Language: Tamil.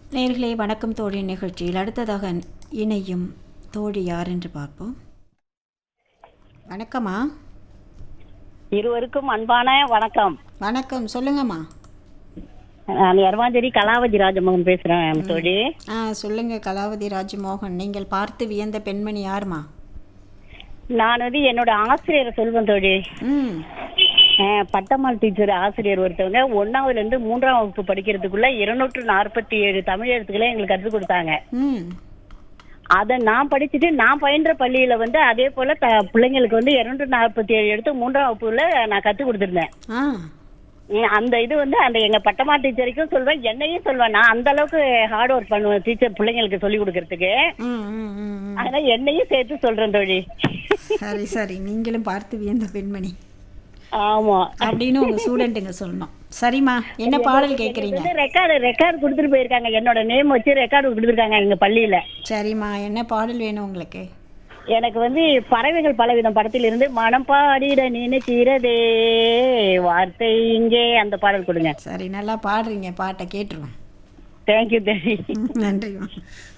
நேர்களே வணக்கம் தோழி நிகழ்ச்சியில் அடுத்ததாக இணையும் தோழி யார் என்று பார்ப்போம் வணக்கம்மா இருவருக்கும் அன்பான வணக்கம் வணக்கம் சொல்லுங்கம்மா நான் எரவாஞ்சேரி கலாவதி ராஜமோகன் பேசுறேன் தோழி ஆ சொல்லுங்க கலாவதி ராஜமோகன் நீங்கள் பார்த்து வியந்த பெண்மணி யாருமா நான் வந்து என்னோட ஆசிரியரை சொல்வேன் தோழி ம் அஹ், பட்டம்மாள் டீச்சர் ஆசிரியர் ஒருத்தவங்க ஒன்னாவதுல இருந்து மூன்றாம் வகுப்பு படிக்கிறதுக்குள்ள இருநூற்று நாற்பத்தி ஏழு தமிழ் எழுத்துக்களை எங்களுக்கு கற்றுக் கொடுத்தாங்க ம் அதை நான் படிச்சுட்டு நான் பயின்ற பள்ளியில வந்து அதே போல த பிள்ளைங்களுக்கு வந்து இருநூற்று நாற்பத்தி ஏழு எடுத்து மூன்றாம் வகுப்புல நான் கற்றுக் கொடுத்துருந்தேன் ஆ உம், அந்த இது வந்து அந்த எங்க பட்டமா டீச்சருக்கும் சொல்வேன் என்னையும் சொல்வேன் நான் அந்த அளவுக்கு ஹார்ட் ஒர்க் பண்ணுவேன் டீச்சர் பிள்ளைங்களுக்கு சொல்லி கொடுக்கறதுக்கு ம் ம் ம் ம். அதனால என்னையும் சேர்த்து சொல்றேன் தோழி சரி சரி நீங்களும் பார்த்து வியந்த பெண்மணி ஆமா அப்படின்னு உங்க ஸ்டூடெண்ட்டுங்க சொல்லணும் சரிம்மா என்ன பாடல் கேட்குறீங்க ரெக்கார்டு ரெக்கார்டு கொடுத்துட்டு போயிருக்காங்க என்னோட நேம் வச்சு ரெக்கார்டு கொடுத்துருக்காங்க எங்க பள்ளியில சரிம்மா என்ன பாடல் வேணும் உங்களுக்கு எனக்கு வந்து பறவைகள் பலவிதம் படத்திலிருந்து மனம் பாடிட நினைக்கிறதே வார்த்தை இங்கே அந்த பாடல் கொடுங்க சரி நல்லா பாடுறீங்க பாட்டை கேட்டுருவோம் தேங்க்யூ தேவி நன்றிம்மா